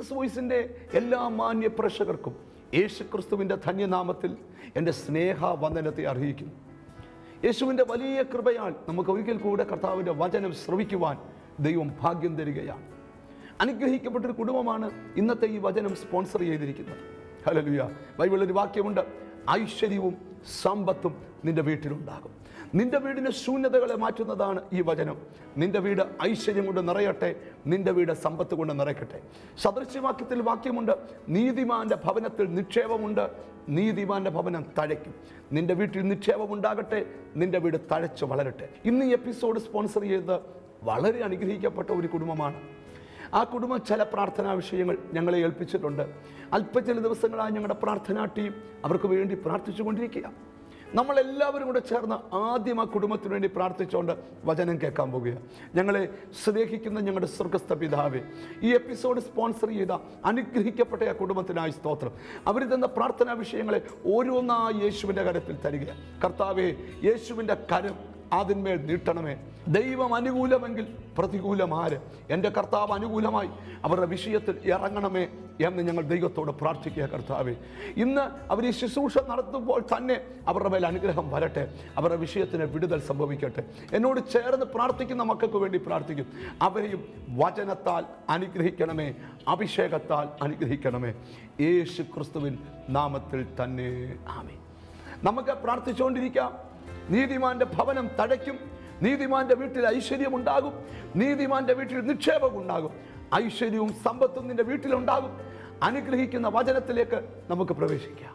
Jesus വോയിസിൻ്റെ എല്ലാ മാന്യ പ്രേക്ഷകർക്കും യേശു ക്രിസ്തുവിൻ്റെ ധന്യനാമത്തിൽ എൻ്റെ സ്നേഹ വന്ദനത്തെ അറിയിക്കുന്നു യേശുവിൻ്റെ വലിയ കൃപയാൽ നമുക്ക് ഒരിക്കൽ കൂടെ കർത്താവിൻ്റെ വചനം ശ്രവിക്കുവാൻ ദൈവം ഭാഗ്യം തരികയാണ് അനുഗ്രഹിക്കപ്പെട്ടൊരു കുടുംബമാണ് ഇന്നത്തെ ഈ വചനം സ്പോൺസർ ചെയ്തിരിക്കുന്നത് ഹലലുയ ബൈബിളിൽ ഒരു വാക്യമുണ്ട് ഐശ്വര്യവും സമ്പത്തും നിന്റെ വീട്ടിലുണ്ടാകും നിന്റെ വീടിന് ശൂന്യതകളെ മാറ്റുന്നതാണ് ഈ വചനം നിന്റെ വീട് ഐശ്വര്യം കൊണ്ട് നിറയട്ടെ നിന്റെ വീട് സമ്പത്ത് കൊണ്ട് നിറയ്ക്കട്ടെ സദൃശ്യവാക്യത്തിൽ വാക്യമുണ്ട് നീതിമാന്റെ ഭവനത്തിൽ നിക്ഷേപമുണ്ട് നീതിമാന്റെ ഭവനം തഴയ്ക്കും നിന്റെ വീട്ടിൽ നിക്ഷേപം ഉണ്ടാകട്ടെ നിന്റെ വീട് തഴച്ച് വളരട്ടെ ഇന്ന് ഈ എപ്പിസോഡ് സ്പോൺസർ ചെയ്തത് വളരെ അനുഗ്രഹിക്കപ്പെട്ട ഒരു കുടുംബമാണ് ആ കുടുംബം ചില പ്രാർത്ഥനാ വിഷയങ്ങൾ ഞങ്ങളെ ഏൽപ്പിച്ചിട്ടുണ്ട് അല്പ ചില ദിവസങ്ങളായി ഞങ്ങളുടെ പ്രാർത്ഥനാ ടീം അവർക്ക് വേണ്ടി പ്രാർത്ഥിച്ചുകൊണ്ടിരിക്കുക നമ്മളെല്ലാവരും കൂടെ ചേർന്ന് ആദ്യം ആ കുടുംബത്തിന് വേണ്ടി പ്രാർത്ഥിച്ചുകൊണ്ട് വചനം കേൾക്കാൻ പോകുക ഞങ്ങളെ സ്നേഹിക്കുന്ന ഞങ്ങളുടെ സ്വർഗസ്ഥ പിതാവേ ഈ എപ്പിസോഡ് സ്പോൺസർ ചെയ്ത അനുഗ്രഹിക്കപ്പെട്ട ആ കുടുംബത്തിനായി സ്തോത്രം അവർ തന്ന പ്രാർത്ഥനാ വിഷയങ്ങളെ ഓരോന്നായി യേശുവിൻ്റെ കരത്തിൽ തരിക കർത്താവേ യേശുവിൻ്റെ കരം അതിന്മേൽ നീട്ടണമേ ദൈവം അനുകൂലമെങ്കിൽ പ്രതികൂലമാര് എൻ്റെ കർത്താവ് അനുകൂലമായി അവരുടെ വിഷയത്തിൽ ഇറങ്ങണമേ എന്ന് ഞങ്ങൾ ദൈവത്തോട് പ്രാർത്ഥിക്കുക കർത്താവെ ഇന്ന് അവർ ഈ ശുശ്രൂഷ നടത്തുമ്പോൾ തന്നെ അവരുടെ മേൽ അനുഗ്രഹം വരട്ടെ അവരുടെ വിഷയത്തിന് വിടുതൽ സംഭവിക്കട്ടെ എന്നോട് ചേർന്ന് പ്രാർത്ഥിക്കുന്ന മക്കൾക്ക് വേണ്ടി പ്രാർത്ഥിക്കും അവരെയും വചനത്താൽ അനുഗ്രഹിക്കണമേ അഭിഷേകത്താൽ അനുഗ്രഹിക്കണമേ യേശു ക്രിസ്തുവിൻ നാമത്തിൽ തന്നെ ആമേ നമുക്ക് പ്രാർത്ഥിച്ചുകൊണ്ടിരിക്കാം നീതിമാന്റെ ഭവനം തടയ്ക്കും നീതിമാന്റെ വീട്ടിൽ ഐശ്വര്യം ഉണ്ടാകും നീതിമാന്റെ വീട്ടിൽ നിക്ഷേപം ഉണ്ടാകും ഐശ്വര്യവും സമ്പത്തും നിന്റെ വീട്ടിലുണ്ടാകും അനുഗ്രഹിക്കുന്ന വചനത്തിലേക്ക് നമുക്ക് പ്രവേശിക്കാം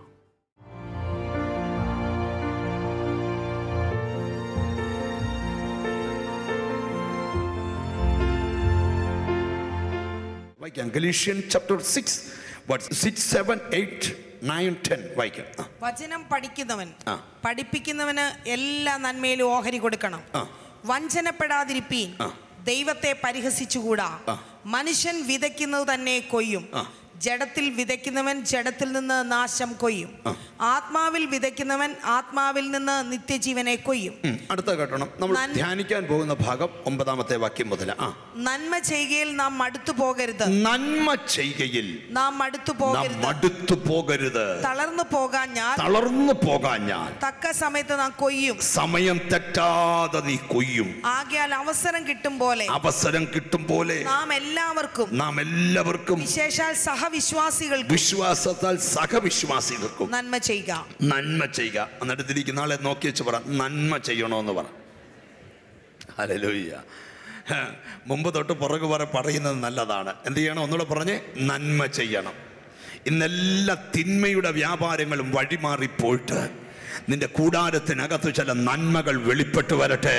വായിക്കാം Galatians chapter six six seven eight nine ten വായിക്കാം ആ വചനം പഠിക്കുന്നവൻ ആ. പഠിപ്പിക്കുന്നവന് എല്ലാ നന്മയിലും ഓഹരി കൊടുക്കണം ആ. വഞ്ചനപ്പെടാതിരിപ്പീൻ ആ. ദൈവത്തെ പരിഹസിച്ചുകൂടാ ആ. മനുഷ്യൻ വിതയ്ക്കുന്നത് തന്നെ കൊയ്യും ആ. ജഡത്തിൽ വിതയ്ക്കുന്നവൻ ജഡത്തിൽ നിന്ന് നാശം കൊയ്യും ആ. ആത്മാവിൽ വിതയ്ക്കുന്നവൻ ആത്മാവിൽ നിന്ന് നിത്യജീവനെ കൊയ്യും ഉം, അടുത്ത കേട്ടണം നമ്മൾ നൻ- ധ്യാനിക്കാൻ പോകുന്ന ഭാഗം ഒമ്പതാമത്തെ വാക്യം മുതൽ ആ നന്മ ചെയ്യുകയിൽ നാം മടുത്തു പോകരുത് നന്മ ചെയ്കയിൽ നാം മടുത്തു നാം പോകരുത് മടുത്തു പോകരുത് തളർന്നു പോകാൻ ഞാൻ തളർന്നു പോകാൻ ഞാൻ തക്ക സമയത്ത് നാം കൊയ്യും സമയം തെറ്റാതെ നീ കൊയ്യും ആകയാൽ അവസരം കിട്ടും പോലെ അവസരം കിട്ടും പോലെ നാം എല്ലാവർക്കും നാം എല്ലാവർക്കും വിശേഷാൽ സഹവിശ്വാസികൾക്ക് വിശ്വാസത്താൽ സഹവിശ്വാസികൾക്കും നന്മ ചെയ്യുക നന്മ ചെയ്യുക എന്നിട്ട് തിരിക്കുന്ന ആളെ നോക്കി വെച്ച് പറ നന്മ ചെയ്യണമെന്ന് പറ ഹല്ലേലൂയ ഹ, മുമ്പ് തൊട്ട് പുറകു പറ പറയുന്നത് നല്ലതാണ് എന്ത് ചെയ്യണം ഒന്നുകൂടെ പറഞ്ഞ് നന്മ ചെയ്യണം ഇന്നെല്ലാ തിന്മയുടെ വ്യാപാരങ്ങളും വഴിമാറിപ്പോയിട്ട് നിന്റെ കൂടാരത്തിനകത്ത് ചില നന്മകൾ വെളിപ്പെട്ട് വരട്ടെ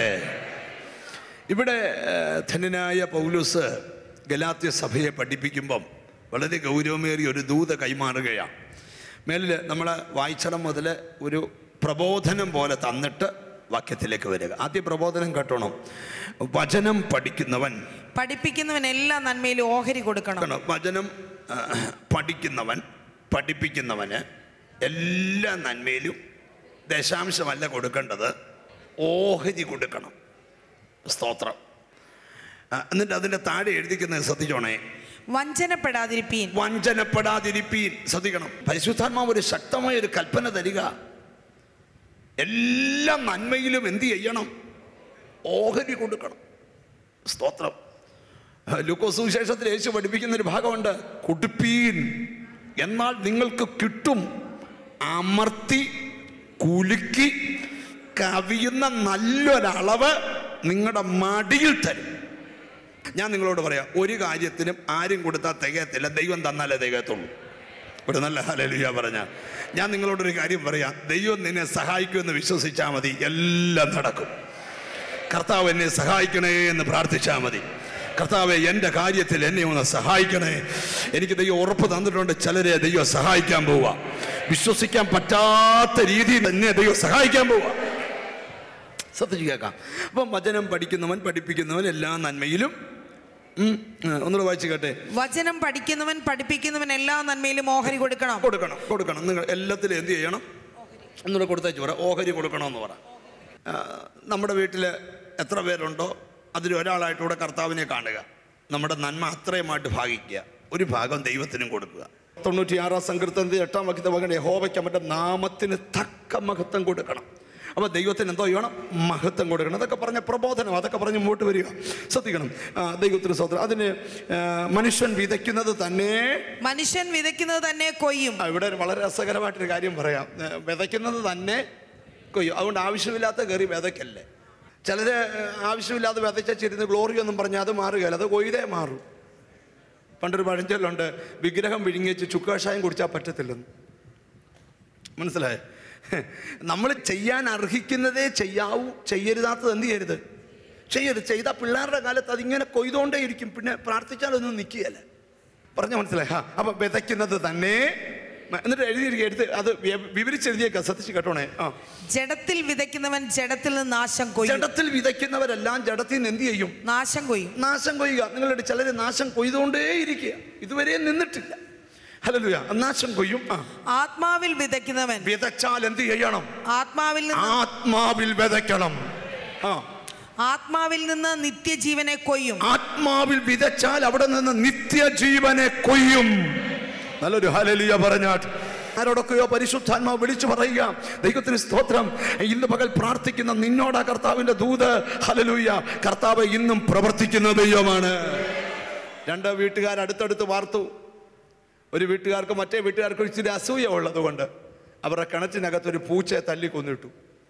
ഇവിടെ ഏഹ്, ധന്യനായ പൗലൂസ് ഗലാത്യ സഭയെ പഠിപ്പിക്കുമ്പം വളരെ ഗൗരവമേറിയ ഒരു ദൂത കൈമാറുകയാണ് മേലിൽ നമ്മൾ വായിച്ചടം മുതൽ ഒരു പ്രബോധനം പോലെ തന്നിട്ട് വാക്യത്തിലേക്ക് വരിക ആദ്യ പ്രബോധനം കേട്ടോണം വചനം പഠിക്കുന്നവൻ പഠിപ്പിക്കുന്നവൻ എല്ലാ നന്മയിലും ഓഹരി കൊടുക്കണം കേട്ടോ, വചനം ആ, പഠിക്കുന്നവൻ പഠിപ്പിക്കുന്നവന് എല്ലാ നന്മയിലും ദശാംശമല്ല കൊടുക്കേണ്ടത് ഓഹരി കൊടുക്കണം സ്തോത്രം ആ, എന്നിട്ട് അതിൻ്റെ താഴെ എഴുതിക്കുന്നത് ശ്രദ്ധിച്ചോണേ വഞ്ചനപ്പെടാതിരിപ്പീൻ വഞ്ചനപ്പെടാതിരിപ്പീൻ ശ്രദ്ധിക്കണം പരിശുദ്ധാത്മാവ് ഒരു ശക്തമായ ഒരു കൽപ്പന തരിക എല്ലാ നന്മയിലും എന്ത് ചെയ്യണം ഓഹരി കൊടുക്കണം സ്തോത്രം ലൂക്കോസ് സുവിശേഷത്തിൽ യേശു പഠിപ്പിക്കുന്ന ഒരു ഭാഗമുണ്ട് കൊടുപ്പീൻ എന്നാൽ നിങ്ങൾക്ക് കിട്ടും അമർത്തി കുലുക്കി കവിയുന്ന നല്ലൊരളവ് നിങ്ങളുടെ മടിയിൽ തരും ഞാൻ നിങ്ങളോട് പറയാം ഒരു കാര്യത്തിനും ആരും കൊടുത്താൽ തികയത്തില്ല ദൈവം തന്നാലേ തികയത്തുള്ളൂ ഒരു നല്ല ഹലലുയ പറഞ്ഞാൽ ഞാൻ നിങ്ങളോടൊരു കാര്യം പറയാം ദൈവം നിന്നെ സഹായിക്കുമെന്ന് വിശ്വസിച്ചാൽ മതി എല്ലാം നടക്കും കർത്താവ് എന്നെ സഹായിക്കണേ എന്ന് പ്രാർത്ഥിച്ചാൽ മതി കർത്താവെ എൻ്റെ കാര്യത്തിൽ എന്നെ ഒന്ന് സഹായിക്കണേ എനിക്ക് ദൈവം ഉറപ്പ് തന്നിട്ടുണ്ട് ചിലരെ ദൈവം സഹായിക്കാൻ പോവുക വിശ്വസിക്കാൻ പറ്റാത്ത രീതിയിൽ എന്നെ ദൈവം സഹായിക്കാൻ പോവുക ശ്രദ്ധിച്ച് കേൾക്കാം അപ്പം വചനം പഠിക്കുന്നവൻ പഠിപ്പിക്കുന്നവൻ എല്ലാ നന്മയിലും ഉം, ഉം, ഒന്നുകൂടെ വായിച്ചു കേട്ടെ വചനം പഠിക്കുന്നവൻ പഠിപ്പിക്കുന്നവൻ എല്ലാ നന്മയിലും ഓഹരി കൊടുക്കണം കൊടുക്കണം കൊടുക്കണം നിങ്ങൾ എല്ലാത്തിലും എന്ത് ചെയ്യണം ഒന്നുകൂടെ കൊടുത്തേച്ച് പറ ഓഹരി കൊടുക്കണമെന്ന് പറ ആ, നമ്മുടെ വീട്ടിൽ എത്ര പേരുണ്ടോ അതിൽ ഒരാളായിട്ട് കൂടെ കർത്താവിനെ കാണുക നമ്മുടെ നന്മ അത്രയുമായിട്ട് ഭാഗിക്കുക ഒരു ഭാഗം ദൈവത്തിനും കൊടുക്കുക തൊണ്ണൂറ്റിയാറാം സങ്കീർത്തനത്തിൽ എട്ടാം വാക്യത്തെ വാങ്ങണേ യഹോവയ്ക്ക് അവൻ്റെ നാമത്തിന് തക്ക മഹത്വം കൊടുക്കണം അപ്പോൾ ദൈവത്തിന് എന്തോ ചെയ്യണം മഹത്വം കൊടുക്കണം അതൊക്കെ പറഞ്ഞ പ്രബോധനം അതൊക്കെ പറഞ്ഞ് മുമ്പോട്ട് വരിക ശ്രദ്ധിക്കണം ആ, ദൈവത്തിന് സ്വന്തം അതിന് ആ, മനുഷ്യൻ വിതയ്ക്കുന്നത് തന്നെ മനുഷ്യൻ വിതയ്ക്കുന്നത് തന്നെ കൊയ്യും ആ, ഇവിടെ ഒരു വളരെ രസകരമായിട്ടൊരു കാര്യം പറയാം ഏ, വിതയ്ക്കുന്നത് തന്നെ കൊയ്യും അതുകൊണ്ട് ആവശ്യമില്ലാത്ത കയറി വിതയ്ക്കല്ലേ ചിലർ ആവശ്യമില്ലാതെ വിതച്ചിരുന്ന് ഗ്ലോറി ഒന്നും പറഞ്ഞാൽ അത് മാറുകയല്ല അത് കൊയ്തേ മാറും പണ്ടൊരു പഴഞ്ചൊല്ലുണ്ട് വിഗ്രഹം വിഴുങ്ങിച്ച് ചുക്കാഷായം കുടിച്ചാൽ പറ്റത്തില്ലെന്ന് മനസ്സിലായേ നമ്മൾ ചെയ്യാൻ അർഹിക്കുന്നതേ ചെയ്യാവൂ ചെയ്യരുതാത്തത് എന്ത് ചെയ്യരുത് ചെയ്യരുത് ചെയ്താൽ പിള്ളേരുടെ കാലത്ത് അതിങ്ങനെ കൊയ്തുകൊണ്ടേ ഇരിക്കും പിന്നെ പ്രാർത്ഥിച്ചാലൊന്നും നിൽക്കുകയല്ല പറഞ്ഞ മനസ്സിലായി ആ അപ്പം വിതയ്ക്കുന്നത് തന്നെ എന്നിട്ട് എഴുതിയിരിക്കുക എടുത്ത് അത് വി- വിവരിച്ചെഴുതിയേക്കാം ശ്രദ്ധിച്ച് കേട്ടോണേ ആ ജഡത്തിൽ വിതയ്ക്കുന്നവൻ ജഡത്തിൽ നിന്ന് നാശം കൊയ്യും ജഡത്തിൽ വിതയ്ക്കുന്നവരെല്ലാം ജഡത്തിൽ നിന്ന് എന്ത് ചെയ്യും നാശം കൊയ്യും നാശം കൊയ്യുക നിങ്ങളുടെ ചിലർ നാശം കൊയ്തുകൊണ്ടേ ഇരിക്കുക ഇതുവരെ നിന്നിട്ടില്ല ഹലലുയ നാശം കൊയ്യും ആ ആത്മാവിൽ വിതയ്ക്കുന്നവൻ വിതച്ചാൽ എന്ത് ചെയ്യണം ആത്മാവിൽ നിന്ന് ആത്മാവിൽ വിതയ്ക്കണം ആ ആത്മാവിൽ നിന്ന് നിത്യജീവനെ കൊയ്യും ആത്മാവിൽ വിതച്ചാൽ അവിടെ നിന്ന് നിത്യജീവനെ കൊയ്യും നല്ലൊരു ഹലലിയ പറഞ്ഞാട്ട് ആരോടൊക്കെയോ പരിശുദ്ധാത്മാവ് വിളിച്ചു പറയുക ദൈവത്തിന് സ്തോത്രം ഇന്ന് പകൽ പ്രാർത്ഥിക്കുന്ന നിന്നോടാ കർത്താവിന്റെ ദൂത് ഹലലൂയ കർത്താവ് ഇന്നും പ്രവർത്തിക്കുന്ന ദൈവമാണ് രണ്ട് വീട്ടുകാർ അടുത്തടുത്ത് വാർത്തു ഒരു വീട്ടുകാർക്ക് മറ്റേ വീട്ടുകാർക്ക് ഇച്ചിരി അസൂയ ഉള്ളത് കൊണ്ട് അവരുടെ കിണറ്റിനകത്ത് ഒരു പൂച്ചയെ തല്ലി കൊന്നിട്ടു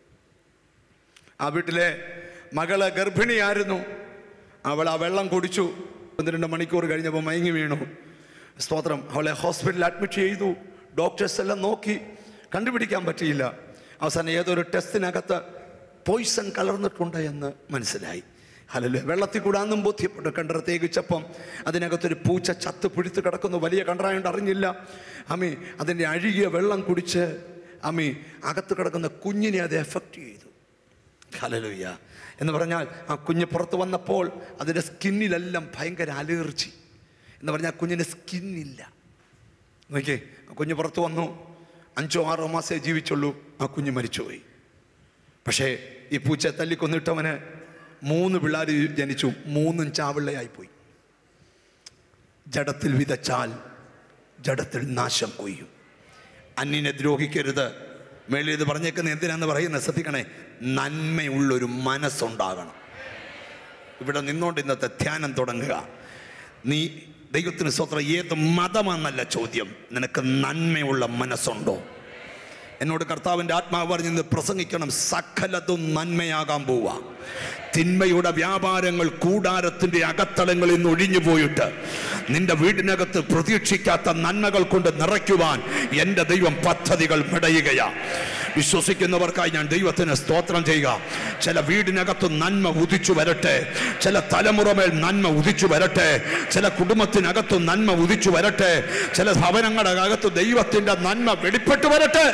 ആ വീട്ടിലെ മകള് ഗർഭിണിയായിരുന്നു അവൾ ആ വെള്ളം കുടിച്ചു ഒന്ന് രണ്ട് മണിക്കൂർ കഴിഞ്ഞപ്പോൾ മയങ്ങി വീണു സ്തോത്രം അവളെ ഹോസ്പിറ്റലിൽ അഡ്മിറ്റ് ചെയ്തു ഡോക്ടേഴ്സ് എല്ലാം നോക്കി കണ്ടുപിടിക്കാൻ പറ്റിയില്ല അവസാനം ഏതൊരു ടെസ്റ്റിനകത്ത് പോയിസൺ കലർന്നിട്ടുണ്ട് എന്ന് മനസ്സിലായി അല്ലല്ലേ വെള്ളത്തിൽ കൂടാന്നും ബോധ്യപ്പെട്ടു കണ്ടറത്തേക്ക് ചപ്പം അതിനകത്തൊരു പൂച്ച ചത്ത് പിടിത്ത് കിടക്കുന്നു വലിയ കണ്ടറായോണ്ട് അറിഞ്ഞില്ല അമ്മി അതിൻ്റെ അഴുകിയ വെള്ളം കുടിച്ച് അമ്മി അകത്ത് കിടക്കുന്ന കുഞ്ഞിനെ അത് എഫക്റ്റ് ചെയ്തു ഹലലുയ്യ എന്ന് പറഞ്ഞാൽ ആ കുഞ്ഞ് പുറത്ത് വന്നപ്പോൾ അതിൻ്റെ സ്കിന്നിലെല്ലാം ഭയങ്കര അലർജി എന്ന് പറഞ്ഞാൽ കുഞ്ഞിന് സ്കിന്നില്ല നോക്കിയേ ആ കുഞ്ഞ് പുറത്ത് വന്നു അഞ്ചോ ആറോ മാസമേ ജീവിച്ചുള്ളൂ ആ കുഞ്ഞ് മരിച്ചുപോയി പക്ഷേ ഈ പൂച്ച തല്ലിക്കൊന്നിട്ടവന് മൂന്ന് പിള്ളേർ ജനിച്ചു മൂന്നും ചാവിള്ളയായിപ്പോയി ജഡത്തിൽ വിതച്ചാൽ ജഡത്തിൽ നാശം കൊയ്യും അന്യനെ ദ്രോഹിക്കരുത് മേളിൽ ഇത് പറഞ്ഞേക്കുന്ന എന്തിനാന്ന് പറയുന്നത് ശ്രദ്ധിക്കണേ നന്മയുള്ളൊരു മനസ്സുണ്ടാകണം ഇവിടെ നിന്നോണ്ട് ഇന്നത്തെ ധ്യാനം തുടങ്ങുക നീ ദൈവത്തിന് സ്വത്രം ഏത് മതമാണെന്നല്ല ചോദ്യം നിനക്ക് നന്മയുള്ള മനസ്സുണ്ടോ എന്നോട് കർത്താവിൻ്റെ ആത്മാവ് പറഞ്ഞ് പ്രസംഗിക്കണം സകലതും നന്മയാകാൻ പോവുക തിന്മയുടെ വ്യാപാരങ്ങൾ കൂടാരത്തിൻ്റെ അകത്തളങ്ങളിൽ നിന്ന് ഒഴിഞ്ഞു പോയിട്ട് നിന്റെ വീടിനകത്ത് പ്രതീക്ഷിക്കാത്ത നന്മകൾ കൊണ്ട് നിറയ്ക്കുവാൻ എൻ്റെ ദൈവം പദ്ധതികൾ മെടയുകയാ വിശ്വസിക്കുന്നവർക്കായി ഞാൻ ദൈവത്തിന് സ്തോത്രം ചെയ്യുക ചില വീടിനകത്ത് നന്മ ഉദിച്ചു വരട്ടെ ചില തലമുറമേൽ നന്മ ഉദിച്ചു വരട്ടെ ചില കുടുംബത്തിനകത്ത് നന്മ ഉദിച്ചു വരട്ടെ ചില ഭവനങ്ങളുടെ അകത്ത് ദൈവത്തിൻ്റെ നന്മ വെളിപ്പെട്ടു വരട്ടെ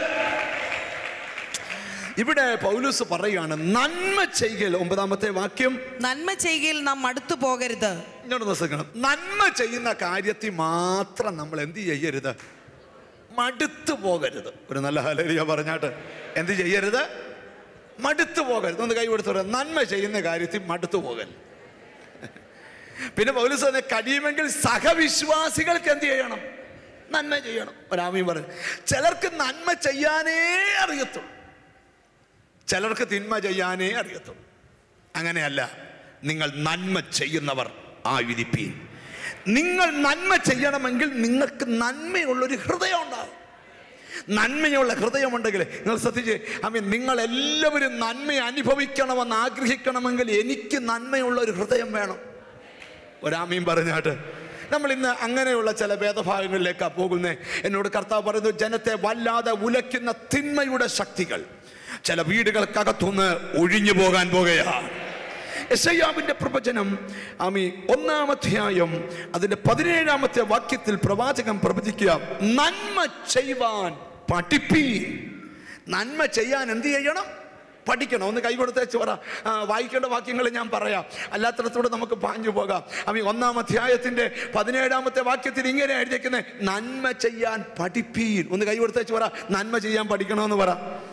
ഇവിടെ പൗലൂസ് പറയുകയാണ് നന്മ ചെയ്യൽ ഒമ്പതാമത്തെ വാക്യം നന്മ ചെയ്യുകയിൽ നാം മടുത്തു പോകരുത് ഇങ്ങോട്ട് ശ്രദ്ധിക്കണം നന്മ ചെയ്യുന്ന കാര്യത്തിൽ മാത്രം നമ്മൾ എന്ത് ചെയ്യരുത് മടുത്തു പോകരുത് ഒരു നല്ല ഹലരിയ പറഞ്ഞാട്ട് എന്ത് ചെയ്യരുത് മടുത്തു പോകരുത് ഒന്ന് കൈ കൊടുത്തു പറയാം നന്മ ചെയ്യുന്ന കാര്യത്തിൽ മടുത്തു പോകരുത് പിന്നെ പൗലൂസ് തന്നെ കഴിയുമെങ്കിൽ സഹവിശ്വാസികൾക്ക് എന്ത് ചെയ്യണം നന്മ ചെയ്യണം ഒരാമയും പറഞ്ഞു ചിലർക്ക് നന്മ ചെയ്യാനേ അറിയത്തുള്ളൂ ചിലർക്ക് തിന്മ ചെയ്യാനേ അറിയത്തുള്ളൂ അങ്ങനെയല്ല നിങ്ങൾ നന്മ ചെയ്യുന്നവർ ആയിരിപ്പീൻ നിങ്ങൾ നന്മ ചെയ്യണമെങ്കിൽ നിങ്ങൾക്ക് നന്മയുള്ളൊരു ഹൃദയം ഉണ്ടാവും നന്മയുള്ള ഹൃദയമുണ്ടെങ്കിൽ നിങ്ങൾ ശ്രദ്ധിച്ച് അമ്മ നിങ്ങൾ എല്ലാവരും നന്മ അനുഭവിക്കണമെന്ന് ആഗ്രഹിക്കണമെങ്കിൽ എനിക്ക് നന്മയുള്ള ഒരു ഹൃദയം വേണം ഒരാമയും പറഞ്ഞാട്ട് നമ്മൾ ഇന്ന് അങ്ങനെയുള്ള ചില വേദഭാഗങ്ങളിലേക്കാണ് പോകുന്നത് എന്നോട് കർത്താവ് പറയുന്നു ജനത്തെ വല്ലാതെ ഉലയ്ക്കുന്ന തിന്മയുടെ ശക്തികൾ ചില വീടുകൾക്കകത്തുനിന്ന് ഒഴിഞ്ഞു പോകാൻ പോകുകയാണ് യശയ്യാവിന്റെ പ്രവചനം ആമി ഒന്നാമധ്യായം അതിന്റെ പതിനേഴാമത്തെ വാക്യത്തിൽ പ്രവാചകൻ പ്രവചിക്കുക നന്മ ചെയ്യുവാൻ പഠിപ്പീ നന്മ ചെയ്യാൻ എന്ത് ചെയ്യണം പഠിക്കണം ഒന്ന് കൈ കൊടുത്തേച്ച് പറ ആ, വായിക്കേണ്ട വാക്യങ്ങൾ ഞാൻ പറയാം അല്ലാത്തടത്തൂടെ നമുക്ക് പാഞ്ഞു പോകാം അമ്മ ഒന്നാം അധ്യായത്തിന്റെ പതിനേഴാമത്തെ വാക്യത്തിൽ ഇങ്ങനെ എഴുതിയേക്കുന്നത് നന്മ ചെയ്യാൻ പഠിപ്പീൻ ഒന്ന് കൈ കൊടുത്തേച്ച് പറ നന്മ ചെയ്യാൻ പഠിക്കണമെന്ന് പറ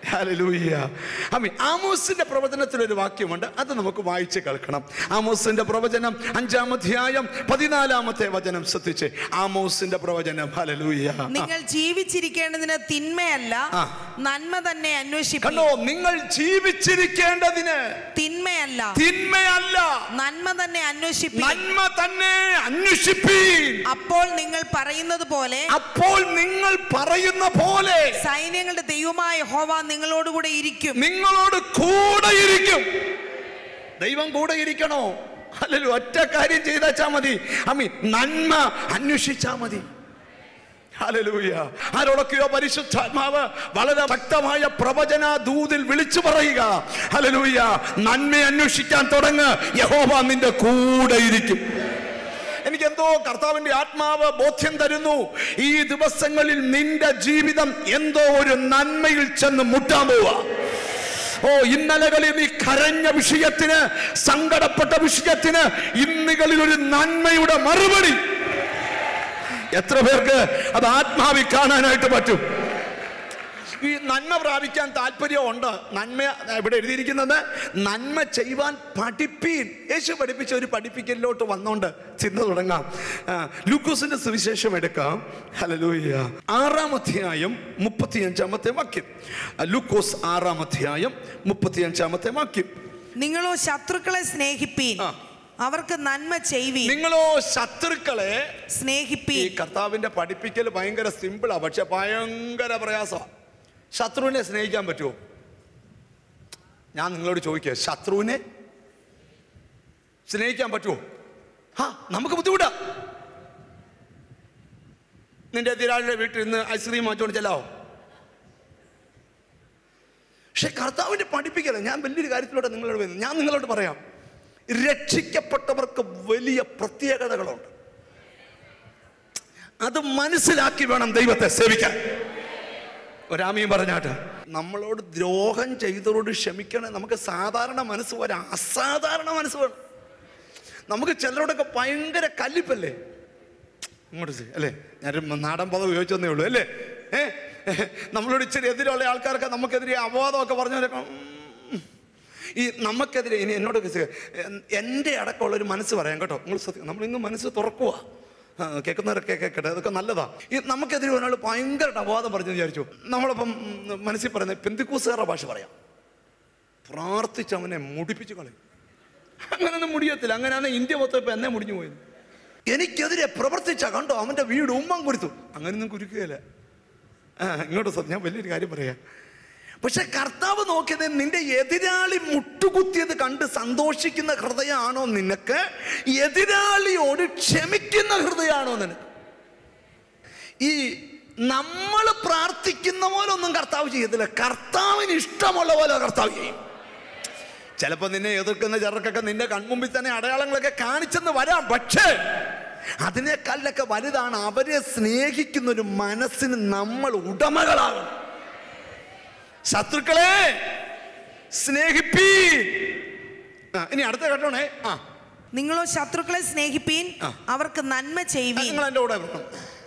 ഹല്ലേലൂയ. ആമീൻ. ആമോസിന്റെ പ്രവചനത്തിൽ ഒരു വാക്യമുണ്ട് അത് നമുക്ക് വായിച്ച് കേൾക്കണം ആമോസിന്റെ പ്രവചനം അഞ്ചാം അധ്യായം പതിനാലാമത്തെ വചനം ശ്രദ്ധിച്ച് ആമോസിന്റെ പ്രവചനം ഹലലൂയ നിങ്ങൾ ജീവിച്ചിരിക്കേണ്ടതിന് തിന്മയല്ല ആ. നന്മ തന്നെ അന്വേഷിക്കും കണ്ടോ നിങ്ങൾ ജീവിച്ചിരിക്കേണ്ടതിന് തിന്മയല്ല തിന്മയല്ല നന്മ തന്നെ അന്വേഷിപ്പിക്കും നന്മ തന്നെ അന്വേഷിപ്പീൻ അപ്പോൾ നിങ്ങൾ പറയുന്നത് പോലെ അപ്പോൾ നിങ്ങൾ പറയുന്ന പോലെ സൈന്യങ്ങളുടെ ദൈവമായ ഹോവ നിങ്ങളോടുകൂടെ ഇരിക്കും നിങ്ങളോട് കൂടെ ഇരിക്കും ദൈവം കൂടെ ഇരിക്കണോ അല്ലല്ലോ ഒറ്റ കാര്യം ചെയ്താച്ചാ മതി അമ്മി നന്മ അന്വേഷിച്ചാ മതി ഹല്ലേലൂയ. ആരോടൊക്കെയോ പരിശുദ്ധാത്മാവ് വളരെ ശക്തമായ പ്രവചന ദൂതിൽ വിളിച്ചു പറയുക ഹല്ലേലൂയ നന്മ അന്വേഷിക്കാൻ തുടങ്ങ് യഹോവ നിന്റെ കൂടെ ഇരിക്കും എനിക്ക് എന്തോ കർത്താവിന്റെ ആത്മാവ് ബോധ്യം തരുന്നു ഈ ദിവസങ്ങളിൽ നിന്റെ ജീവിതം എന്തോ ഒരു നന്മയിൽ ചെന്ന് മുട്ടാൻ പോവാ ഓ ഇന്നലകളിൽ നീ കരഞ്ഞ വിഷയത്തിന് സങ്കടപ്പെട്ട വിഷയത്തിന് ഇന്നുകളിൽ ഒരു നന്മയുടെ മറുപടി എത്ര പേർക്ക് അത് ആത്മാവി കാണാനായിട്ട് പറ്റും ഈ നന്മ പ്രാപിക്കാൻ താല്പര്യമുണ്ട് നന്മ ഇവിടെ എഴുതിയിരിക്കുന്നത് നന്മ ചെയ്യുവാൻ പഠിപ്പീൻ യേശു പഠിപ്പിച്ച ഒരു പഠിപ്പിക്കലിലോട്ട് വന്നോണ്ട് ചിന്ത തുടങ്ങാം ആ, ലൂക്കോസിന്റെ സുവിശേഷം എടുക്കാം ഹലലൂയ ആറാം അധ്യായം മുപ്പത്തിയഞ്ചാമത്തെ വാക്യം ആ, ലൂക്കോസ് ആറാം അധ്യായം മുപ്പത്തിയഞ്ചാമത്തെ വാക്യം നിങ്ങളോ ശത്രുക്കളെ സ്നേഹിപ്പീൻ ആ. അവർക്ക് നന്മ ചെയ്വീൻ നിങ്ങളോ ശത്രുക്കളെ ഈ സ്നേഹിപ്പീൻ കർത്താവിന്റെ പഠിപ്പിക്കൽ ഭയങ്കര സിമ്പിളാ പക്ഷെ ഭയങ്കര പ്രയാസമാണ് ശത്രുവിനെ സ്നേഹിക്കാൻ പറ്റുമോ ഞാൻ നിങ്ങളോട് ചോദിക്കുക ശത്രുവിനെ സ്നേഹിക്കാൻ പറ്റുമോ ആ നമുക്ക് ബുദ്ധിമുട്ടാ നിന്റെ എതിരാളിയുടെ വീട്ടിൽ നിന്ന് ഐസ്ക്രീം വാങ്ങിച്ചോണ്ട് ചെല്ലാവോ പക്ഷെ കർത്താവിന്റെ പഠിപ്പിക്കല ഞാൻ വലിയൊരു കാര്യത്തിലൂടെ നിങ്ങളോട് വരുന്നു ഞാൻ നിങ്ങളോട് പറയാം രക്ഷിക്കപ്പെട്ടവർക്ക് വലിയ പ്രത്യേകതകളുണ്ട് അത് മനസ്സിലാക്കി വേണം ദൈവത്തെ സേവിക്കാൻ ഒരാമയും പറഞ്ഞാട്ട് നമ്മളോട് ദ്രോഹം ചെയ്തവരോട് ക്ഷമിക്കണേ നമുക്ക് സാധാരണ മനസ്സ് പോരാ അസാധാരണ മനസ്സ് വേണം നമുക്ക് ചിലരോടൊക്കെ ഭയങ്കര കല്ലിപ്പല്ലേ ഇങ്ങോട്ട് ചെയ്യ്, അല്ലേ ഞാനൊരു നാടൻ പദം ഉപയോഗിച്ചതേ ഉള്ളൂ അല്ലേ ഏ നമ്മളോട് ഇച്ചിരി എതിരുള്ള ആൾക്കാർക്ക് നമുക്കെതിരെ അപവാദമൊക്കെ പറഞ്ഞവരൊക്കെ ഉം. ഈ നമുക്കെതിരെ ഇനി എന്നോട് എൻ്റെ അടക്കമുള്ള ഒരു മനസ്സ് പറയാം കേട്ടോ നിങ്ങൾ ശ്രദ്ധിക്കും നമ്മളിന്ന് മനസ്സ് തുറക്കുക കേൾക്കുന്നവരൊക്കെ കേൾക്കട്ടെ അതൊക്കെ നല്ലതാ ഈ നമുക്കെതിരെ ഒരാൾ ഭയങ്കര അപവാദം പറഞ്ഞു വിചാരിച്ചു നമ്മളിപ്പം ഉം, മനസ്സിൽ പറയുന്നത് പെന്തിക്കൂസുകാരുടെ ഭാഷ പറയാം പ്രാർത്ഥിച്ച് അവനെ മുടിപ്പിച്ച് കളയും അങ്ങനൊന്നും മുടിയത്തില്ല അങ്ങനെയാണ് ഇന്ത്യ മൊത്തം ഇപ്പം എന്നെ മുടിഞ്ഞു പോയത് എനിക്കെതിരെ പ്രവർത്തിച്ച കണ്ടോ അവന്റെ വീട് ഉമ്മം കൊടുത്തു അങ്ങനെയൊന്നും കുരുക്കുകയില്ല ആ ഇങ്ങോട്ട് സത്യം ഞാൻ വലിയൊരു കാര്യം പറയാം പക്ഷെ കർത്താവ് നോക്കിയത് നിന്റെ എതിരാളി മുട്ടുകുത്തിയത് കണ്ട് സന്തോഷിക്കുന്ന ഹൃദയമാണോ നിനക്ക് എതിരാളിയോട് ക്ഷമിക്കുന്ന ഹൃദയമാണോ നിനക്ക് ഈ നമ്മൾ പ്രാർത്ഥിക്കുന്ന പോലെ ഒന്നും കർത്താവ് ചെയ്യത്തില്ല കർത്താവിന് ഇഷ്ടമുള്ള പോലെ കർത്താവ് ചെയ്യും ചിലപ്പോൾ നിന്നെ എതിർക്കുന്ന ചെറുക്കൊക്കെ നിന്റെ കൺമുമ്പിൽ തന്നെ അടയാളങ്ങളൊക്കെ കാണിച്ചെന്ന് വരാം പക്ഷേ അതിനേക്കാളിലൊക്കെ വലുതാണ് അവരെ സ്നേഹിക്കുന്ന ഒരു മനസ്സിന് നമ്മൾ ഉടമകളാകണം ശത്രുക്കളെ സ്നേഹിപ്പീ ആ, ഇനി അടുത്ത ഘട്ടമാണേ ആ നിങ്ങളോ ശത്രുക്കളെ സ്നേഹിപ്പീൻ ആ. അവർക്ക് നന്മ ചെയ്വീൻ നിങ്ങൾ എൻ്റെ കൂടെ വരണം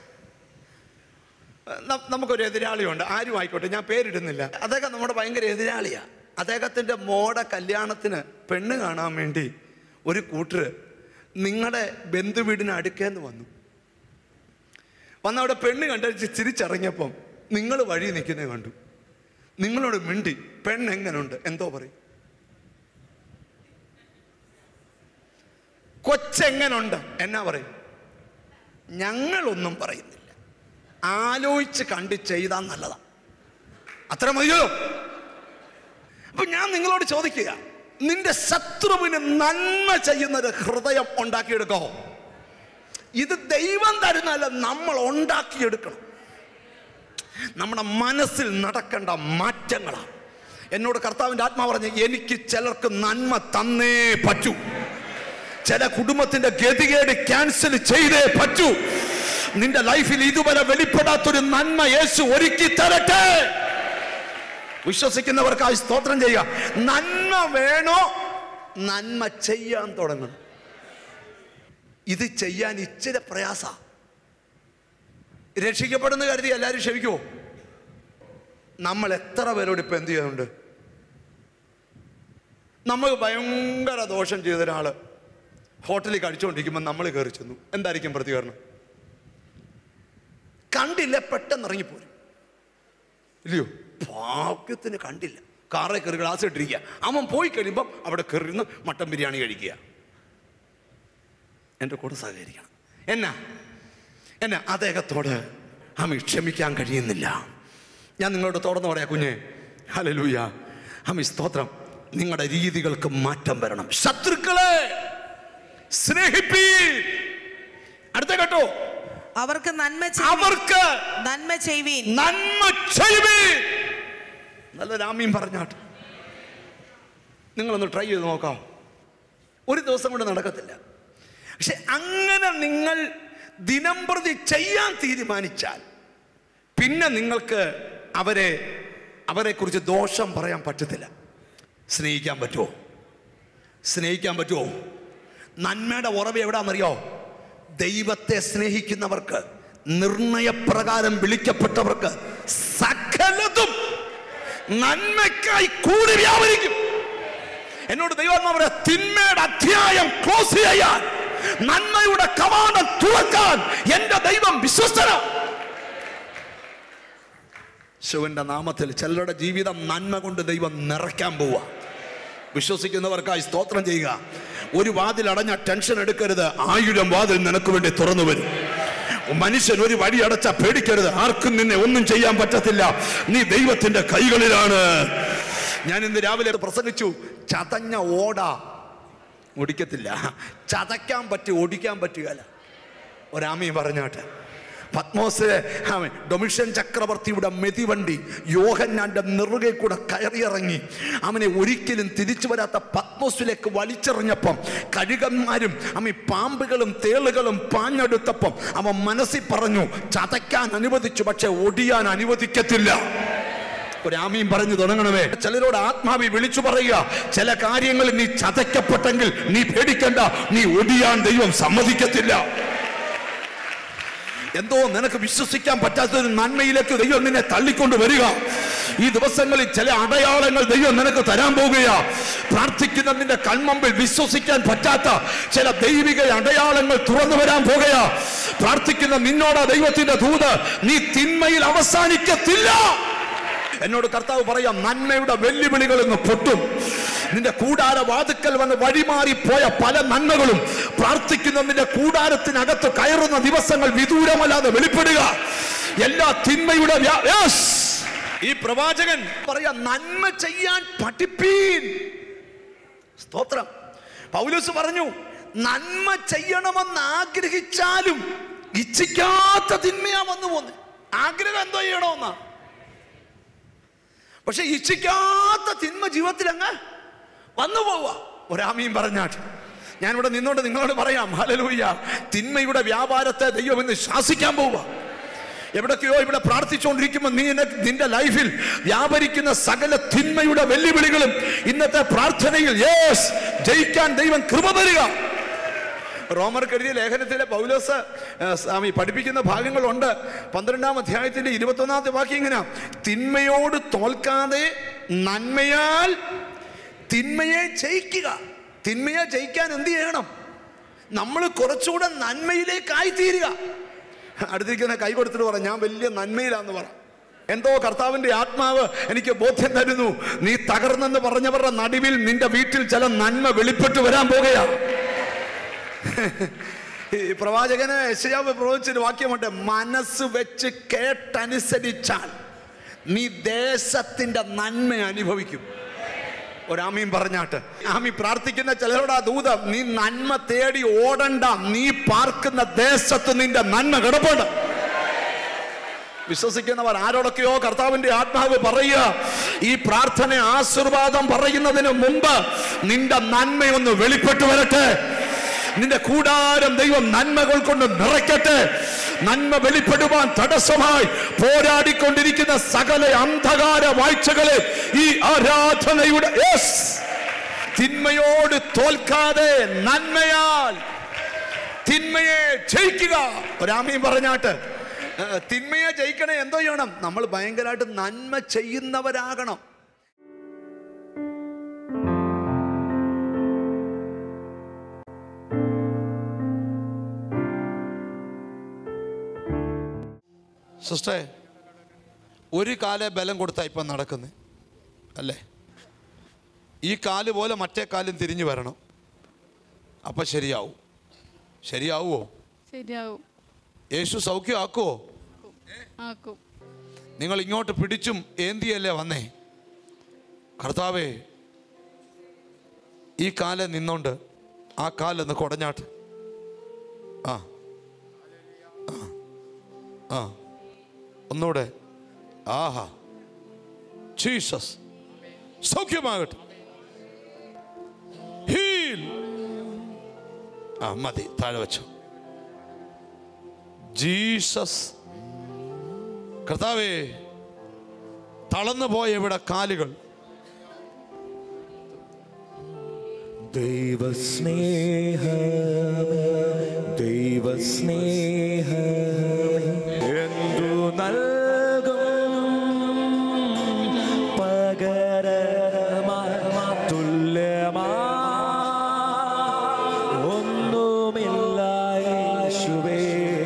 ന- നമുക്കൊരു എതിരാളിയുണ്ട് ആരും ആയിക്കോട്ടെ ഞാൻ പേരിടുന്നില്ല അദ്ദേഹം നമ്മുടെ ഭയങ്കര എതിരാളിയാണ് അദ്ദേഹത്തിൻ്റെ മോടെ കല്യാണത്തിന് പെണ്ണ് കാണാൻ വേണ്ടി ഒരു കൂട്ടര് നിങ്ങളുടെ ബന്ധുവീടിന് അടുക്കേന്ന് വന്നു വന്ന് അവിടെ പെണ്ണ് കണ്ടടിച്ച് തിരിച്ചറിഞ്ഞപ്പം നിങ്ങൾ വഴി നിൽക്കുന്നത് കണ്ടു നിങ്ങളോട് മിണ്ടി പെണ്ണ് എങ്ങനുണ്ട് എന്തോ പറയും കൊച്ചെങ്ങനുണ്ട് എന്നാ പറയും ഞങ്ങളൊന്നും പറയുന്നില്ല ആലോചിച്ച് കണ്ട് ചെയ്താൽ നല്ലതാ അത്ര മതിയോ അപ്പൊ ഞാൻ നിങ്ങളോട് ചോദിക്കുക നിന്റെ ശത്രുവിന് നന്മ ചെയ്യുന്ന ഒരു ഹൃദയം ഉണ്ടാക്കിയെടുക്കോ ഇത് ദൈവം തരുന്നല്ല നമ്മൾ ഉണ്ടാക്കിയെടുക്കണം നമ്മുടെ മനസ്സിൽ നടക്കേണ്ട മാറ്റങ്ങളാണ് എന്നോട് കർത്താവിൻ്റെ ആത്മാ പറഞ്ഞ് എനിക്ക് ചിലർക്ക് നന്മ തന്നേ പറ്റൂ ചില കുടുംബത്തിന്റെ ഗതികേട് ക്യാൻസൽ ചെയ്തേ പറ്റൂ നിന്റെ ലൈഫിൽ ഇതുവരെ വെളിപ്പെടാത്തൊരു നന്മ യേശു ഒരുക്കി തരട്ടെ വിശ്വസിക്കുന്നവർക്കായി സ്തോത്രം ചെയ്യുക നന്മ വേണോ നന്മ ചെയ്യാൻ തുടങ്ങണം ഇത് ചെയ്യാൻ ഇച്ചിരി പ്രയാസ രക്ഷിക്കപ്പെടുന്ന കരുതി എല്ലാവരും ക്ഷമിക്കുമോ നമ്മൾ എത്ര പേരോട് ഇപ്പം എന്ത് ചെയ്യുന്നുണ്ട് നമുക്ക് ഭയങ്കര ദോഷം ചെയ്ത ഒരാൾ ഹോട്ടലിൽ കഴിച്ചുകൊണ്ടിരിക്കുമ്പോൾ നമ്മൾ കയറി ചെന്നു എന്തായിരിക്കും പ്രതികരണം കണ്ടില്ല പെട്ടെന്ന് ഇറങ്ങിപ്പോരും ഇല്ലയോ ഭാഗ്യത്തിന് കണ്ടില്ല കാറിൽ കയറി ഗ്ലാസ് ഇട്ടിരിക്കുക അവൻ പോയി കഴിയുമ്പം അവിടെ കയറിയിരുന്ന് മട്ടൻ ബിരിയാണി കഴിക്കുക എൻ്റെ കൂടെ സഹകരിക്കണം എന്നാ എന്നാ അദ്ദേഹത്തോട് അമ്മ ക്ഷമിക്കാൻ കഴിയുന്നില്ല ഞാൻ നിങ്ങളോട് തുറന്നു പറയാം കുഞ്ഞെ ഹലലൂയ അമ്മ സ്തോത്രം നിങ്ങളുടെ രീതികൾക്ക് മാറ്റം വരണം ശത്രുക്കളെ സ്നേഹിപ്പീ അടുത്ത കേട്ടോ അവർക്ക് നന്മ ചെയ്വീൻ. അവർക്ക് നന്മ ചെയ്വീൻ നന്മ ചെയ്യുവീൻ നല്ല രാമ്യം പറഞ്ഞാട്ട് നിങ്ങളൊന്ന് ട്രൈ ചെയ്ത് നോക്കാം ഒരു ദിവസം കൊണ്ട് നടക്കത്തില്ല പക്ഷെ അങ്ങനെ നിങ്ങൾ ദിനം പ്രതി ചെയ്യാൻ തീരുമാനിച്ചാൽ പിന്നെ നിങ്ങൾക്ക് അവരെ അവരെക്കുറിച്ച് ദോഷം പറയാൻ പറ്റത്തില്ല സ്നേഹിക്കാൻ പറ്റുമോ സ്നേഹിക്കാൻ പറ്റുമോ നന്മയുടെ ഉറവ് എവിടാന്നറിയോ ദൈവത്തെ സ്നേഹിക്കുന്നവർക്ക് നിർണയപ്രകാരം വിളിക്കപ്പെട്ടവർക്ക് സകലതും നന്മയ്ക്കായി കൂടി വ്യാപരിക്കും എന്നോട് ദൈവം അവരെ തിന്മയുടെ അധ്യായം ക്ലോസ് ചെയ്യാൻ നന്മയുടെ കവാടം തുറക്കാൻ എന്റെ ദൈവം വിശ്വസ്തനാണ് ശിവന്റെ നാമത്തിൽ ചിലരുടെ ജീവിതം നന്മ കൊണ്ട് ദൈവം നിറയ്ക്കാൻ പോവുക വിശ്വസിക്കുന്നവർക്കായി സ്തോത്രം ചെയ്യുക ഒരു വാതിൽ അടഞ്ഞ ടെൻഷൻ എടുക്കരുത് ആയിരം വാതിൽ നിനക്ക് വേണ്ടി തുറന്നു വരും മനുഷ്യൻ ഒരു വഴി അടച്ച പേടിക്കരുത് ആർക്കും നിന്നെ ഒന്നും ചെയ്യാൻ പറ്റത്തില്ല നീ ദൈവത്തിന്റെ കൈകളിലാണ് ഞാൻ ഇന്ന് രാവിലെ പ്രസംഗിച്ചു ചതഞ്ഞ ഓട ഒടിക്കത്തില്ല ചതയ്ക്കാൻ പറ്റി ഓടിക്കാൻ പറ്റുകയല്ല ഒരാമയും പറഞ്ഞാട്ടെ പത്മോസിലെ അവൻ ഡൊമിഷൻ ചക്രവർത്തിയുടെ മെതിവണ്ടി യോഹന്നാന്റെ നെറുകെ കൂടെ കയറിയിറങ്ങി അവനെ ഒരിക്കലും തിരിച്ചു വരാത്ത പത്മോസിലേക്ക് വലിച്ചെറിഞ്ഞപ്പം കഴുകന്മാരും അമ്മ പാമ്പുകളും തേളുകളും പാഞ്ഞെടുത്തപ്പം അവൻ മനസ്സിൽ പറഞ്ഞു ചതയ്ക്കാൻ അനുവദിച്ചു പക്ഷെ ഒടിയാൻ അനുവദിക്കത്തില്ല ഒരാമയും പറഞ്ഞു തുടങ്ങണമേ ചിലരോട് ആത്മാവി വിളിച്ചു പറയുക ചില കാര്യങ്ങളിൽ നീ ചതയ്ക്കപ്പെട്ടെങ്കിൽ നീ പേടിക്കണ്ട നീ ഒടിയാൻ ദൈവം സമ്മതിക്കത്തില്ല എന്തോ നിനക്ക് വിശ്വസിക്കാൻ പറ്റാത്തൊരു നന്മയിലേക്ക് ദൈവം നിന്നെ തള്ളിക്കൊണ്ട് വരിക ഈ ദിവസങ്ങളിൽ ചില അടയാളങ്ങൾ ദൈവം നിനക്ക് തരാൻ പോകുകയാ പ്രാർത്ഥിക്കുന്ന നിന്റെ കൺമുമ്പിൽ വിശ്വസിക്കാൻ പറ്റാത്ത ചില ദൈവിക അടയാളങ്ങൾ തുറന്നു വരാൻ പോകുകയാ പ്രാർത്ഥിക്കുന്ന നിന്നോടാ ദൈവത്തിന്റെ ദൂത് നീ തിന്മയിൽ അവസാനിക്കത്തില്ല എന്നോട് കർത്താവ് പറയാം നന്മയുടെ വെല്ലുവിളികൾ ഇന്ന് പൊട്ടും നിന്റെ കൂടാര വാതുക്കൽ വന്ന് വഴിമാറി പോയ പല നന്മകളും പ്രാർത്ഥിക്കുന്ന നിന്റെ കൂടാരത്തിനകത്ത് കയറുന്ന ദിവസങ്ങൾ വിദൂരമല്ലാതെ വെളിപ്പെടുക എല്ലാ തിന്മയുടെ വ്യാ- Yes! ഈ പ്രവാചകൻ പറയാ നന്മ ചെയ്യാൻ പഠിപ്പീൻ സ്തോത്രം പൗലോസ് പറഞ്ഞു നന്മ ചെയ്യണമെന്ന് ആഗ്രഹിച്ചാലും ഇച്ഛിക്കാത്ത തിന്മയാ വന്നു പോന്നെ ആഗ്രഹം എന്തോ ചെയ്യണമെന്നാ പക്ഷെ ഇച്ഛിക്കാത്ത തിന്മ ജീവിതത്തിൽ അങ്ങ് വന്നു പോവുക ഒരാമയും പറഞ്ഞാട്ട് ഞാനിവിടെ നിന്നോണ്ട് നിങ്ങളോട് പറയാം ഹലലൂയ്യ തിന്മയുടെ വ്യാപാരത്തെ ദൈവം ഇന്ന് ശാസിക്കാൻ പോവുക എവിടൊക്കെയോ ഇവിടെ പ്രാർത്ഥിച്ചുകൊണ്ടിരിക്കുമ്പോൾ നീ എന്നെ- നിന്റെ ലൈഫിൽ വ്യാപരിക്കുന്ന സകല തിന്മയുടെ വെല്ലുവിളികളും ഇന്നത്തെ പ്രാർത്ഥനയിൽ യേസ് ജയിക്കാൻ ദൈവം കൃപ തരിക റോമർക്ക് എഴുതിയ ലേഖനത്തിലെ പൗലോസ് ആ, സ്വാമി പഠിപ്പിക്കുന്ന ഭാഗങ്ങളുണ്ട് പന്ത്രണ്ടാം അധ്യായത്തിന്റെ ഇരുപത്തൊന്നാമത്തെ വാക്യം ഇങ്ങനെ തിന്മയോട് തോൽക്കാതെ നന്മയാൽ തിന്മയെ ജയിക്കുക തിന്മയെ ജയിക്കാൻ എന്ത് ചെയ്യണം നമ്മൾ കുറച്ചുകൂടെ നന്മയിലേക്കായി തീരുക അടുത്തിരിക്കുന്ന കൈ കൊടുത്തിട്ട് പറ ഞാൻ വലിയ നന്മയിലാന്ന് പറ എന്തോ കർത്താവിന്റെ ആത്മാവ് എനിക്ക് ബോധ്യം തരുന്നു നീ തകർന്നെന്ന് പറഞ്ഞവരുടെ നടുവിൽ നിന്റെ വീട്ടിൽ ചില നന്മ വെളിപ്പെട്ടു വരാൻ പോകുകയാ ഈ പ്രവാചകന് യശയാവ് പ്രവചിച്ചൊരു വാക്യമുണ്ട് മനസ്സ് വെച്ച് കേട്ടനുസരിച്ചാൽ നീ ദേശത്തിന്റെ നന്മ അനുഭവിക്കും ഒരാമയും പറഞ്ഞാട്ട് ആമി പ്രാർത്ഥിക്കുന്ന ചിലരോടാ ദൂത നീ നന്മ തേടി ഓടണ്ട നീ പാർക്കുന്ന ദേശത്ത് നിന്റെ നന്മ കിടപ്പുണ്ട് വിശ്വസിക്കുന്നവർ ആരോടൊക്കെയോ കർത്താവിന്റെ ആത്മാവ് പറയുക ഈ പ്രാർത്ഥന ആശീർവാദം പറയുന്നതിന് മുമ്പ് നിന്റെ നന്മയൊന്ന് വെളിപ്പെട്ടു വരട്ടെ നിന്റെ കൂടാരം ദൈവം നന്മകൾ കൊണ്ട് നിറയ്ക്കട്ടെ നന്മ വെളിപ്പെടുവാൻ തടസ്സമായി പോരാടിക്കൊണ്ടിരിക്കുന്ന സകല അന്ധകാര വാഴ്ചകളെ ഈ ആരാധനയുടെ Yes! തിന്മയോട് തോൽക്കാതെ നന്മയാൽ തിന്മയെ ജയിക്കുക ഒരാമയും പറഞ്ഞാട്ട് ഏ, തിന്മയെ ജയിക്കണേ എന്തോ ചെയ്യണം നമ്മൾ ഭയങ്കരമായിട്ട് നന്മ ചെയ്യുന്നവരാകണം സിസ്റ്റേ ഒരു കാലേ ബലം കൊടുത്താ ഇപ്പം നടക്കുന്നത് അല്ലേ ഈ കാല് പോലെ മറ്റേ കാലും തിരിഞ്ഞു വരണം അപ്പം ശരിയാവും ശരിയാവുമോ ശരിയാവും യേശു സൗഖ്യമാക്കുമോ ആക്കും നിങ്ങൾ ഇങ്ങോട്ട് പിടിച്ചും ഏന്തിയല്ലേ വന്നേ കർത്താവേ ഈ കാലം നിന്നോണ്ട് ആ കാലൊന്ന് കുടഞ്ഞാട്ട് ആ ആ ആ ഒന്നൂടെ ആഹാ ജീസസ് സൗഖ്യമാകട്ടെ ഹീൽ ആ മതി താഴെ വെച്ചോ ജീസസ് കർത്താവേ തളർന്നു പോയ ഇവിടെ കാലുകൾ ദൈവസ്നേഹമേ ദൈവസ്നേഹമേ എന്തു നൽകും പകരമാ തുല്യമാ ഒന്നുമില്ല യേശുവേ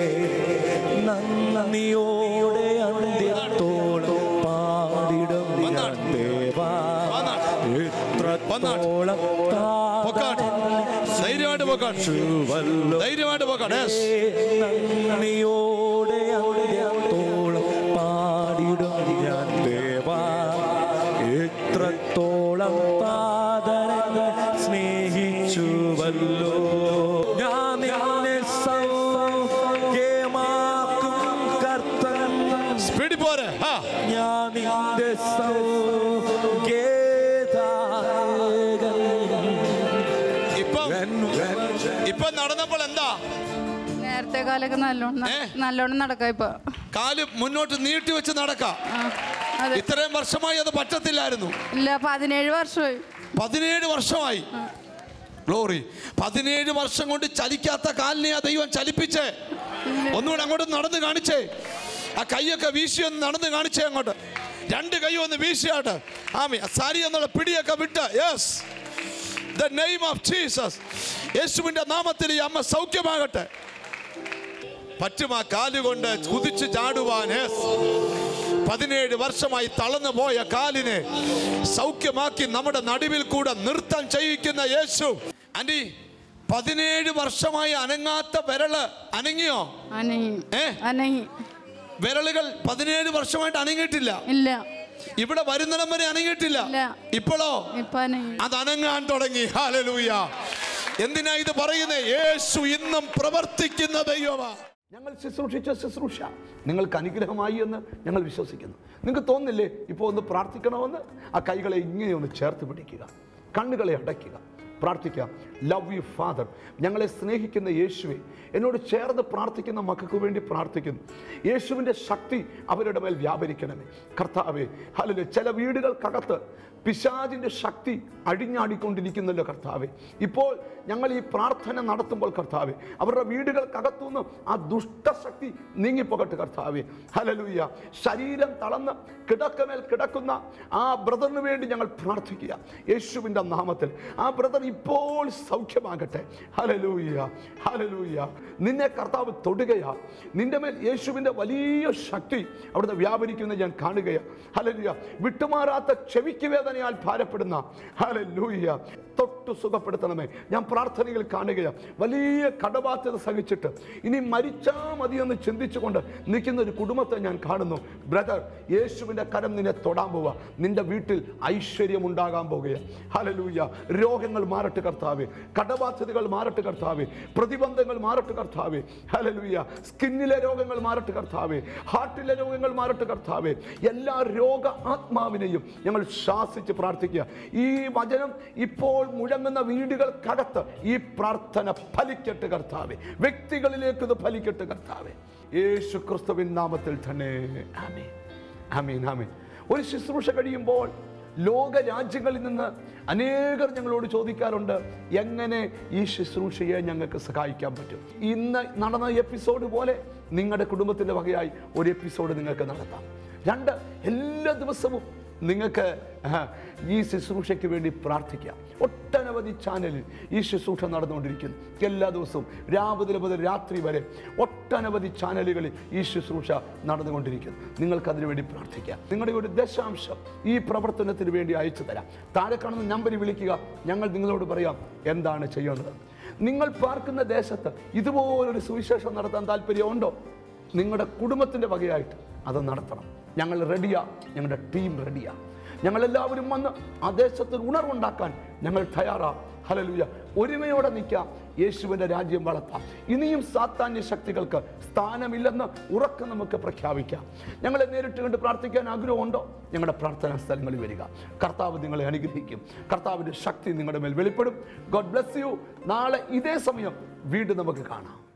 നന്ദിയോടെ അന്ത്യത്തോളം പാടിടും ഞാൻ ദേവാ ഇത്രത്തോളം പൊക്കാട്ട് ധൈര്യമായിട്ട് പൊക്കാട്ട് താഴ്വല്ലോ ധൈര്യമായിട്ട് പൊക്കാട്ട് Yes. നന്ദിയോടെ അന്ത്യത്തോളം പാടിടും ഞാൻ ദേവാ എത്രത്തോളം പാതരങ്ങൾ സ്നേഹിച്ചുവല്ലോ ഞാൻ നിന്നെ സൗഖ്യമാക്കും കർത്തൻ സ്പീഡിൽ പോരെ ആ ഞാൻ നിന്റെ സൗഖ്യദായകൻ ഇപ്പം ഇപ്പം നടന്നപ്പോൾ എന്താ നേരത്തെ കാലൊക്കെ നല്ലോണം ന- ഏ? നല്ലോണം നടക്കാം ഇപ്പൊ കാല് മുന്നോട്ട് നീട്ടി വെച്ച് നടക്കാം ആ, അതെ ഇത്രയും വർഷമായി അത് പറ്റത്തില്ലായിരുന്നു ഇല്ല പതിനേഴ് വർഷമായി പതിനേഴ് വർഷമായി ഗ്ലോറി പതിനേഴ് വർഷം കൊണ്ട് ചലിക്കാത്ത കാലിനെ ആ ദൈവം ചലിപ്പിച്ചേ ഒന്നുകൂടെ അങ്ങോട്ട് നടന്ന് കാണിച്ചേ ആ കൈയൊക്കെ വീശി ഒന്ന് നടന്ന് കാണിച്ചേ അങ്ങോട്ട് രണ്ട് കൈ ഒന്ന് വീശിയാട്ട് ആമി ആ സാരി എന്നുള്ള പിടിയൊക്കെ വിട്ട് yes the name of Jesus യേശുവിന്റെ നാമത്തിൽ ഈ അമ്മ സൗഖ്യമാകട്ടെ പറ്റും ആ കാലുകൊണ്ട് കുതിച്ച് ചാടുവാൻ yes. പതിനേഴ് വർഷമായി തളർന്നു പോയ കാലിനെ സൗഖ്യമാക്കി നമ്മുടെ നടുവിൽ കൂടെ നൃത്തം ചെയ്യിക്കുന്ന യേശു ആന്റി പതിനേഴ് വർഷമായി അനങ്ങാത്ത വിരല് അനങ്ങിയോ അനങ്ങി ഏ? അനങ്ങി വിരലുകൾ പതിനേഴ് വർഷമായിട്ട് അനങ്ങിയിട്ടില്ല ഇല്ല ഇവിടെ വരുന്നിടം വരെ അനങ്ങിയിട്ടില്ല ഇല്ല. ഇപ്പോഴോ ഇപ്പൊ അനങ്ങി അത് അനങ്ങാൻ തുടങ്ങി ഹാലലൂയ എന്തിനാ ഇത് പറയുന്നത് യേശു ഇന്നും പ്രവർത്തിക്കുന്ന ദൈവമാ ഞങ്ങൾ ശുശ്രൂഷിച്ച ശുശ്രൂഷ നിങ്ങൾക്ക് അനുഗ്രഹമായി എന്ന് ഞങ്ങൾ വിശ്വസിക്കുന്നു നിങ്ങൾക്ക് തോന്നില്ലേ ഇപ്പോൾ ഒന്ന് പ്രാർത്ഥിക്കണമെന്ന് ആ കൈകളെ ഇങ്ങനെ ഒന്ന് ചേർത്ത് പിടിക്കുക കണ്ണുകളെ അടയ്ക്കുക പ്രാർത്ഥിക്കാം ലവ് യു ഫാദർ ഞങ്ങളെ സ്നേഹിക്കുന്ന യേശുവെ എന്നോട് ചേർന്ന് പ്രാർത്ഥിക്കുന്ന മക്കൾക്ക് വേണ്ടി പ്രാർത്ഥിക്കുന്നു യേശുവിൻ്റെ ശക്തി അവരുടെ മേൽ വ്യാപരിക്കണമേ കർത്താവേ ഹലോ ചില വീടുകൾക്കകത്ത് പിശാചിൻ്റെ ശക്തി അഴിഞ്ഞാടിക്കൊണ്ടിരിക്കുന്നല്ലോ കർത്താവെ ഇപ്പോൾ ഞങ്ങൾ ഈ പ്രാർത്ഥന നടത്തുമ്പോൾ കർത്താവെ അവരുടെ വീടുകൾക്കകത്തുനിന്ന് ആ ദുഷ്ടശക്തി നീങ്ങിപ്പോകട്ടെ കർത്താവെ ഹലലൂയ ശരീരം തളർന്ന് കിടക്കമേൽ കിടക്കുന്ന ആ ബ്രദറിന് വേണ്ടി ഞങ്ങൾ പ്രാർത്ഥിക്കുക യേശുവിൻ്റെ നാമത്തിൽ ആ ബ്രദർ ഇപ്പോൾ സൗഖ്യമാകട്ടെ ഹലലൂയ ഹലലൂയ നിന്നെ കർത്താവ് തൊടുകയാ നിന്റെ മേൽ യേശുവിൻ്റെ വലിയ ശക്തി അവിടുന്ന് വ്യാപരിക്കുന്നത് ഞാൻ കാണുകയാ ഹലലൂയ വിട്ടുമാറാത്ത ചെവിക്ക് വേദനയാൽ ഭാരപ്പെടുന്ന ഹലലൂയ തൊട്ട് സുഖപ്പെടുത്തണമേ ഞാൻ പ്രാർത്ഥനയിൽ കാണുകയാ വലിയ കടബാധ്യത സഹിച്ചിട്ട് ഇനി മരിച്ചാ മതി എന്ന് ചിന്തിച്ചുകൊണ്ട് നിൽക്കുന്ന ഒരു കുടുംബത്തെ ഞാൻ കാണുന്നു ബ്രദർ യേശുവിൻ്റെ കരം നിന്നെ തൊടാൻ പോവുക നിന്റെ വീട്ടിൽ ഐശ്വര്യം ഉണ്ടാകാൻ പോകുക ഹലലൂയ രോഗങ്ങൾ മാറട്ടെ കർത്താവേ കടബാധ്യതകൾ മാറട്ടെ കർത്താവേ പ്രതിബന്ധങ്ങൾ മാറട്ടെ കർത്താവേ ഹലലൂയ സ്കിന്നിലെ രോഗങ്ങൾ മാറട്ടെ കർത്താവേ ഹാർട്ടിലെ രോഗങ്ങൾ മാറട്ടെ കർത്താവേ എല്ലാ രോഗ ആത്മാവിനെയും ഞങ്ങൾ ശാസിച്ച് പ്രാർത്ഥിക്കുക ഈ വചനം ഇപ്പോൾ മുഴങ്ങുന്ന വീടുകൾക്കകത്ത് ഈ പ്രാർത്ഥന ഫലിക്കട്ടെ കർത്താവേ വ്യക്തികളിലേക്ക് ഇത് ഫലിക്കട്ടെ കർത്താവേ യേശു ക്രിസ്തുവിൻ നാമത്തിൽ തന്നെ ആമേൻ ആമേൻ ആമേൻ ഒരു ശുശ്രൂഷ കഴിയുമ്പോൾ ലോക രാജ്യങ്ങളിൽ നിന്ന് അനേകർ ഞങ്ങളോട് ചോദിക്കാറുണ്ട് എങ്ങനെ ഈ ശുശ്രൂഷയെ ഞങ്ങൾക്ക് സഹായിക്കാൻ പറ്റും ഇന്ന് നടന്ന എപ്പിസോഡ് പോലെ നിങ്ങളുടെ കുടുംബത്തിൻ്റെ വകയായി ഒരു എപ്പിസോഡ് നിങ്ങൾക്ക് നടത്താം രണ്ട് എല്ലാ ദിവസവും നിങ്ങൾക്ക് ആ, ഈ ശുശ്രൂഷയ്ക്ക് വേണ്ടി പ്രാർത്ഥിക്കാം ഒട്ടനവധി ചാനലിൽ ഈ ശുശ്രൂഷ നടന്നുകൊണ്ടിരിക്കുന്നു എല്ലാ ദിവസവും രാവിലെ മുതൽ രാത്രി വരെ ഒട്ടനവധി ചാനലുകളിൽ ഈ ശുശ്രൂഷ നടന്നുകൊണ്ടിരിക്കുന്നു നിങ്ങൾക്കതിനു വേണ്ടി പ്രാർത്ഥിക്കാം നിങ്ങളുടെ ഒരു ദശാംശം ഈ പ്രവർത്തനത്തിന് വേണ്ടി അയച്ചു തരാം താഴെ കാണുന്ന നമ്പറിൽ വിളിക്കുക ഞങ്ങൾ നിങ്ങളോട് പറയാം എന്താണ് ചെയ്യേണ്ടത് നിങ്ങൾ പാർക്കുന്ന ദേശത്ത് ഇതുപോലൊരു സുവിശേഷം നടത്താൻ താല്പര്യമുണ്ടോ നിങ്ങളുടെ കുടുംബത്തിൻ്റെ വകയായിട്ട് അത് നടത്തണം ഞങ്ങൾ റെഡിയാ ഞങ്ങളുടെ ടീം റെഡിയാ ഞങ്ങളെല്ലാവരും വന്ന് ആ ദേശത്തിന് ഉണർവുണ്ടാക്കാൻ ഞങ്ങൾ തയ്യാറാ ഹലലുയ ഒരുമയോടെ നിൽക്കാം യേശുവിൻ്റെ രാജ്യം വളർത്താം ഇനിയും സാത്താന്യ ശക്തികൾക്ക് സ്ഥാനമില്ലെന്ന് ഉറക്കം നമുക്ക് പ്രഖ്യാപിക്കാം ഞങ്ങളെ നേരിട്ട് കണ്ട് പ്രാർത്ഥിക്കാൻ ആഗ്രഹമുണ്ടോ ഞങ്ങളുടെ പ്രാർത്ഥനാ സ്ഥലങ്ങളിൽ വരിക കർത്താവ് നിങ്ങളെ അനുഗ്രഹിക്കും കർത്താവിൻ്റെ ശക്തി നിങ്ങളുടെ മേൽ വെളിപ്പെടും ഗോഡ് ബ്ലെസ് യു നാളെ ഇതേ സമയം വീണ്ടും നമുക്ക് കാണാം